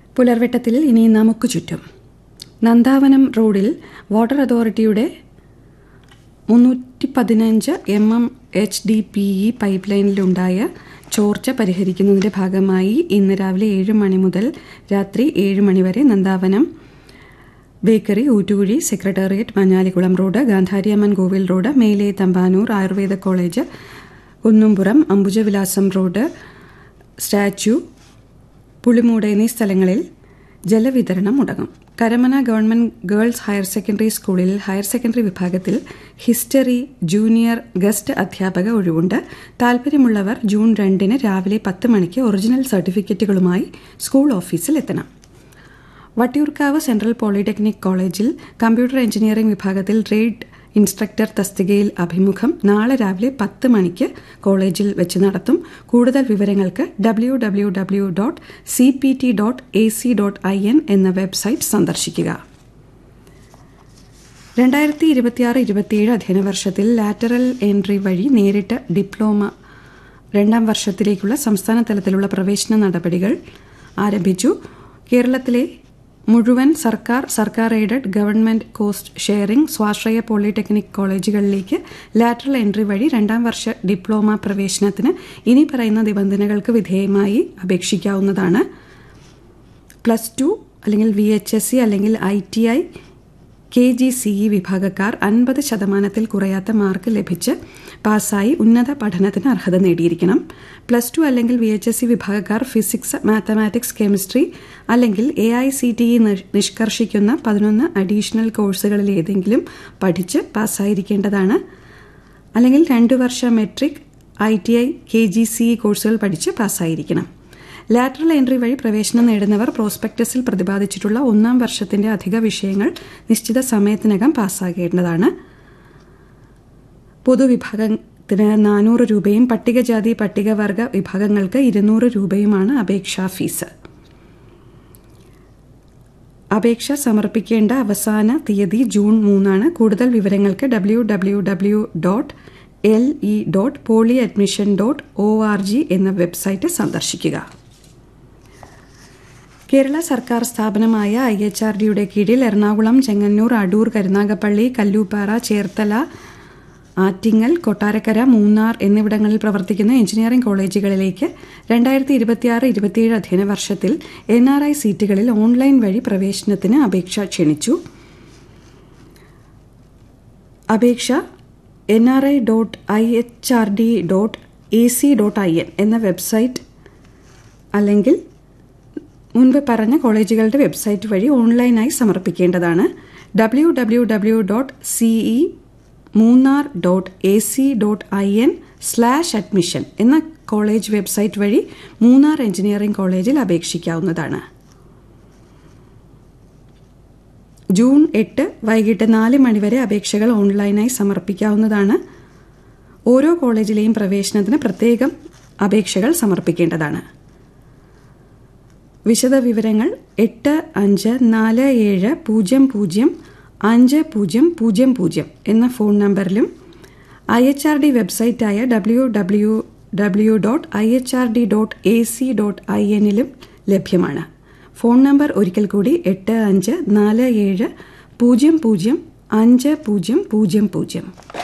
പുലർവെട്ടത്തിൽ ഇനി നമുക്ക് ചുറ്റും നന്ദാവനം റോഡിൽ വാട്ടർ അതോറിറ്റിയുടെ മുന്നൂറ്റി പതിനഞ്ച് M M H D P E pipe ലൈനിലുണ്ടായ ചോർച്ച പരിഹരിക്കുന്നതിന്റെ ഭാഗമായി ഇന്ന് രാവിലെ ഏഴ് മണി മുതൽ രാത്രി ഏഴ് മണി വരെ Nandavanam bakery Oottukuzhi secretariat Manjalikulam road Gandhariamman കോവിൽ road Mele Thampanoor Ayurveda college Kunnumpuram Ambujavilasam road statue Pulimoodu എന്നീ സ്ഥലങ്ങളിൽ ജലവിതരണം മുടങ്ങും Karamana government girls higher secondary സ്കൂളിൽ ഹയർ സെക്കൻഡറി വിഭാഗത്തിൽ ഹിസ്റ്ററി ജൂനിയർ ഗസ്റ്റ് അധ്യാപക ഒഴിവുണ്ട് താൽപ്പര്യമുള്ളവർ ജൂൺ രണ്ടിന് രാവിലെ പത്ത് മണിക്ക് ഒറിജിനൽ സർട്ടിഫിക്കറ്റുകളുമായി സ്കൂൾ ഓഫീസിൽ എത്തണം വട്ടിയൂർക്കാവ് സെൻട്രൽ പോളിടെക്നിക് കോളേജിൽ കമ്പ്യൂട്ടർ എഞ്ചിനീയറിംഗ് വിഭാഗത്തിൽ ട്രേഡ് ഇൻസ്ട്രക്ടർ തസ്തികയിൽ അഭിമുഖം നാളെ രാവിലെ പത്ത് മണിക്ക് കോളേജിൽ വെച്ച് നടത്തും കൂടുതൽ വിവരങ്ങൾക്ക് W W W dot C P T dot A C dot I N എന്ന വെബ്സൈറ്റ് സന്ദർശിക്കുക രണ്ടായിരത്തി ഇരുപത്തിയാറ് ഇരുപത്തിയേഴ് അധ്യയന വർഷത്തിൽ ലാറ്ററൽ എൻട്രി വഴി നേരിട്ട് ഡിപ്ലോമ രണ്ടാം വർഷത്തിലേക്കുള്ള സംസ്ഥാന തലത്തിലുള്ള പ്രവേശന നടപടികൾ ആരംഭിച്ചു കേരളത്തിലെ മുഴുവൻ സർക്കാർ സർക്കാർ എയ്ഡഡ് ഗവൺമെന്റ് കോസ്റ്റ് ഷെയറിംഗ് സ്വാശ്രയ പോളിടെക്നിക് കോളേജുകളിലേക്ക് ലാറ്ററൽ എൻട്രി വഴി രണ്ടാം വർഷ ഡിപ്ലോമ പ്രവേശനത്തിന് ഇനി പറയുന്ന നിബന്ധനകൾക്ക് വിധേയമായി അപേക്ഷിക്കാവുന്നതാണ് പ്ലസ് ടു അല്ലെങ്കിൽ വി എച്ച് എസ് സി അല്ലെങ്കിൽ I T I K G C E വിഭാഗക്കാർ അൻപത് ശതമാനത്തിൽ കുറയാത്ത മാർക്ക് ലഭിച്ച് പാസ്സായി ഉന്നത പഠനത്തിന് അർഹത നേടിയിരിക്കണം പ്ലസ് ടു അല്ലെങ്കിൽ വി എച്ച് എസ് സി വിഭാഗക്കാർ ഫിസിക്സ് മാത്തമാറ്റിക്സ് കെമിസ്ട്രി അല്ലെങ്കിൽ A I C T E നിഷ്കർഷിക്കുന്ന പതിനൊന്ന് അഡീഷണൽ കോഴ്സുകളിൽ ഏതെങ്കിലും പഠിച്ച് പാസ്സായിരിക്കേണ്ടതാണ് അല്ലെങ്കിൽ രണ്ടു വർഷ metric I T I K G C E കോഴ്സുകൾ പഠിച്ച് പാസ്സായിരിക്കണം ലാറ്ററൽ എൻട്രി വഴി പ്രവേശനം നേടുന്നവർ പ്രോസ്പെക്ടസിൽ പ്രതിപാദിച്ചിട്ടുള്ള ഒന്നാം വർഷത്തിന്റെ അധിക വിഷയങ്ങൾ നിശ്ചിത സമയത്തിനകം പാസ്സാകേണ്ടതാണ് പൊതുവിഭാഗത്തിന് നാനൂറ് രൂപയും പട്ടികജാതി പട്ടികവർഗ വിഭാഗങ്ങൾക്ക് ഇരുന്നൂറ് രൂപയുമാണ് അപേക്ഷാ ഫീസ് അപേക്ഷ സമർപ്പിക്കേണ്ട അവസാന തീയതി ജൂൺ മൂന്നാണ് കൂടുതൽ വിവരങ്ങൾക്ക് W W W dot L E dot poly admission dot O R G എന്ന വെബ്സൈറ്റ് സന്ദർശിക്കുക കേരള സർക്കാർ സ്ഥാപനമായ ഐ എച്ച് ആർ ഡിയുടെ കീഴിൽ എറണാകുളം ചെങ്ങന്നൂർ അടൂർ കരുനാഗപ്പള്ളി കല്ലൂപ്പാറ ചേർത്തല ആറ്റിങ്ങൽ കൊട്ടാരക്കര മൂന്നാർ എന്നിവിടങ്ങളിൽ പ്രവർത്തിക്കുന്ന എഞ്ചിനീയറിംഗ് കോളേജുകളിലേക്ക് രണ്ടായിരത്തി ഇരുപത്തിയാറ് ഇരുപത്തിയേഴ് അധ്യയന വർഷത്തിൽ എൻ ആർ ഐ സീറ്റുകളിൽ ഓൺലൈൻ വഴി പ്രവേശനത്തിന് അപേക്ഷ ക്ഷണിച്ചു അപേക്ഷ N R I dot I H R D dot A C dot I N എന്ന വെബ്സൈറ്റ് അല്ലെങ്കിൽ മുൻപ് പറഞ്ഞ കോളേജുകളുടെ വെബ്സൈറ്റ് വഴി ഓൺലൈനായി സമർപ്പിക്കേണ്ടതാണ് W W W dot CE Munnar dot A C dot I N slash admission എന്ന കോളേജ് വെബ്സൈറ്റ് വഴി മൂന്നാർ എഞ്ചിനീയറിംഗ് കോളേജിൽ അപേക്ഷിക്കാവുന്നതാണ് ജൂൺ എട്ട് വൈകിട്ട് നാല് മണിവരെ അപേക്ഷകൾ ഓൺലൈനായി സമർപ്പിക്കാവുന്നതാണ് ഓരോ കോളേജിലെയും പ്രവേശനത്തിന് പ്രത്യേകം അപേക്ഷകൾ സമർപ്പിക്കേണ്ടതാണ് വിശദവിവരങ്ങൾ എട്ട് അഞ്ച് നാല് ഏഴ് പൂജ്യം പൂജ്യം അഞ്ച് പൂജ്യം പൂജ്യം പൂജ്യം എന്ന ഫോൺ നമ്പറിലും ഐ എച്ച് ആർ ഡി വെബ്സൈറ്റായ W W W dot I H R D dot A C dot I എന്നിലും ലഭ്യമാണ് ഫോൺ നമ്പർ ഒരിക്കൽ കൂടി എട്ട് അഞ്ച് നാല് ഏഴ് പൂജ്യം പൂജ്യം അഞ്ച് പൂജ്യം പൂജ്യം പൂജ്യം